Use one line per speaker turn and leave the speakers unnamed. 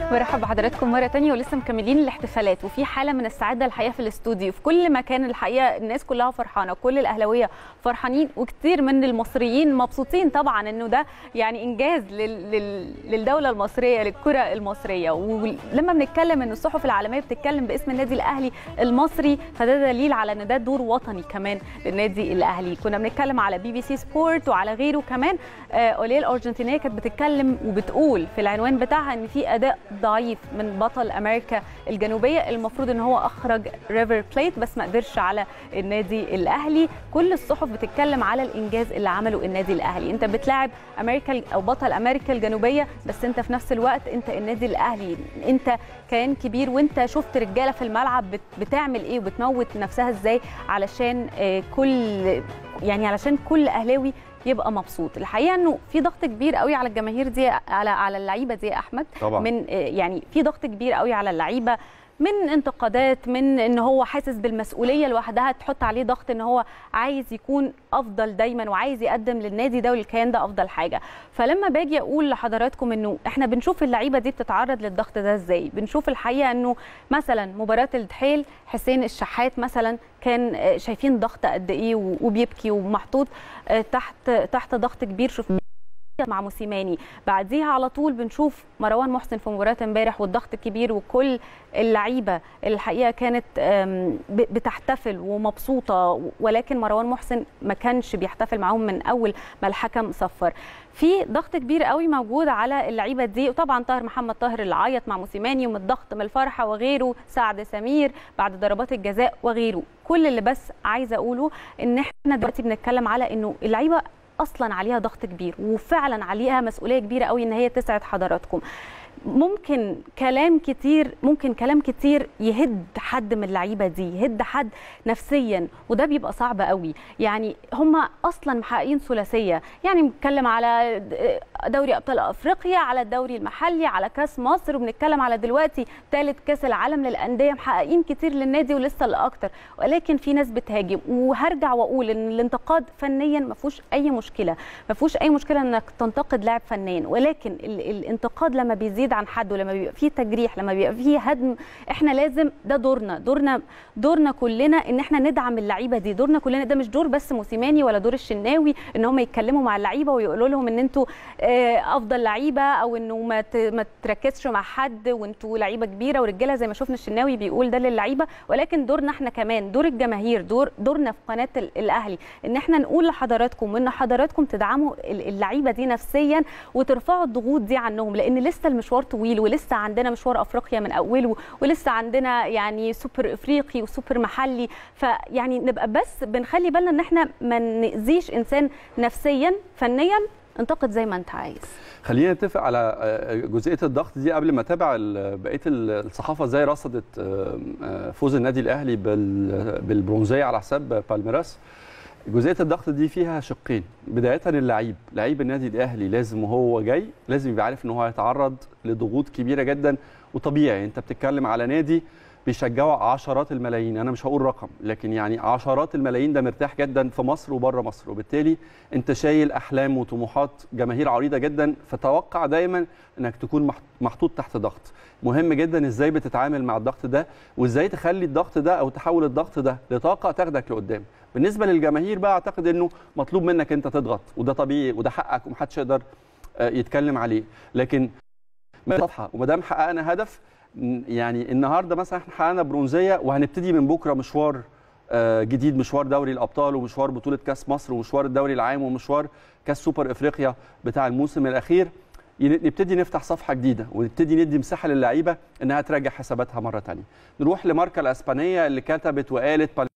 برحب بحضراتكم مره تانية ولسه مكملين الاحتفالات وفي حاله من السعاده الحقيقه في الاستوديو في كل مكان الحقيقه الناس كلها فرحانه كل الاهلاويه فرحانين وكتير من المصريين مبسوطين طبعا انه ده يعني انجاز لل... لل... للدوله المصريه للكره المصريه ولما بنتكلم ان الصحف العالميه بتتكلم باسم النادي الاهلي المصري فده دليل على ان ده دور وطني كمان للنادي الاهلي كنا بنتكلم على بي بي سي سبورت وعلى غيره كمان آه اوليه الارجنتينيه كانت بتتكلم وبتقول في العنوان بتاعها ان في اداء ضعيف من بطل امريكا الجنوبيه المفروض ان هو اخرج ريفر بليت بس ما قدرش على النادي الاهلي كل الصحف بتتكلم على الانجاز اللي عمله النادي الاهلي انت بتلاعب امريكا او بطل امريكا الجنوبيه بس انت في نفس الوقت انت النادي الاهلي انت كيان كبير وانت شفت رجاله في الملعب بتعمل ايه وبتموت نفسها ازاي علشان كل يعني علشان كل اهلاوي يبقى مبسوط الحقيقه انه في ضغط كبير قوي على الجماهير دي على على اللعيبه دي يا احمد
طبعا.
من يعني في ضغط كبير قوي على اللعيبه من انتقادات من ان هو حاسس بالمسؤوليه لوحدها تحط عليه ضغط ان هو عايز يكون افضل دايما وعايز يقدم للنادي ده وللكيان ده افضل حاجه فلما باجي اقول لحضراتكم انه احنا بنشوف اللعيبه دي بتتعرض للضغط ده ازاي بنشوف الحقيقه انه مثلا مباراه الدحيل حسين الشحات مثلا كان شايفين ضغط قد ايه وبيبكي ومحطوط تحت تحت ضغط كبير شوف مع موسيماني بعديها على طول بنشوف مروان محسن في مباراه امبارح والضغط الكبير وكل اللعيبه الحقيقه كانت بتحتفل ومبسوطه ولكن مروان محسن ما كانش بيحتفل معاهم من اول ما الحكم صفر في ضغط كبير قوي موجود على اللعيبه دي وطبعا طاهر محمد طاهر اللي عيط مع موسيماني ومن الضغط من الفرحه وغيره سعد سمير بعد ضربات الجزاء وغيره كل اللي بس عايزه اقوله ان احنا دلوقتي بنتكلم على انه اللعيبه اصلا عليها ضغط كبير وفعلا عليها مسؤوليه كبيره قوي ان هي تسعد حضراتكم ممكن كلام كتير ممكن كلام كتير يهد حد من اللعيبه دي يهد حد نفسيا وده بيبقى صعب قوي يعني هم اصلا محققين ثلاثيه يعني بنتكلم على دوري ابطال افريقيا على الدوري المحلي على كاس مصر وبنتكلم على دلوقتي ثالث كاس العالم للانديه محققين كتير للنادي ولسه الاكتر ولكن في ناس بتهاجم وهرجع واقول ان الانتقاد فنيا ما فيهوش اي مشكله ما فيهوش اي مشكله انك تنتقد لاعب فنيا ولكن الانتقاد لما بيزيد عن حد ولما بيبقى فيه تجريح لما بيبقى فيه هدم احنا لازم ده دورنا دورنا دورنا كلنا ان احنا ندعم اللعيبه دي دورنا كلنا ده مش دور بس موسيماني ولا دور الشناوي ان هم يتكلموا مع اللعيبه ويقولوا لهم ان انتوا افضل لعيبه او انه ما ما تركزش مع حد وانتوا لعيبه كبيره ورجاله زي ما شفنا الشناوي بيقول ده للعيبه ولكن دورنا احنا كمان دور الجماهير دور دورنا في قناه الاهلي ان احنا نقول لحضراتكم وان حضراتكم تدعموا اللعيبه دي نفسيا وترفعوا الضغوط دي عنهم لان لسه المشوار طويل ولسه عندنا مشوار افريقيا من اوله ولسه عندنا يعني سوبر افريقي وسوبر محلي فيعني نبقى بس بنخلي بالنا ان احنا ما ناذيش انسان نفسيا فنيا انتقد زي ما انت عايز
خلينا نتفق على جزئيه الضغط دي قبل ما اتابع بقيه الصحافه ازاي رصدت فوز النادي الاهلي بالبرونزيه على حساب بالميراس جزئيه الضغط دي فيها شقين بدايه اللعيب لعيب النادي الاهلي لازم وهو جاي لازم يبقى عارف ان هو هيتعرض لضغوط كبيره جدا وطبيعي انت بتتكلم على نادي بيشجعوا عشرات الملايين انا مش هقول رقم لكن يعني عشرات الملايين ده مرتاح جدا في مصر وبره مصر وبالتالي انت شايل احلام وطموحات جماهير عريضه جدا فتوقع دايما انك تكون محطوط تحت ضغط مهم جدا ازاي بتتعامل مع الضغط ده وازاي تخلي الضغط ده او تحول الضغط ده لطاقه تاخدك لقدام بالنسبه للجماهير بقى اعتقد انه مطلوب منك انت تضغط وده طبيعي وده حقك ومحدش يقدر يتكلم عليه لكن واضحه وما دام حققنا هدف يعني النهارده مثلا احنا حققنا برونزيه وهنبتدي من بكره مشوار جديد مشوار دوري الابطال ومشوار بطوله كاس مصر ومشوار الدوري العام ومشوار كاس سوبر افريقيا بتاع الموسم الاخير نبتدي نفتح صفحه جديده ونبتدي ندي مساحه للعيبه انها تراجع حساباتها مره ثانيه نروح لماركا الاسبانيه اللي كتبت وقالت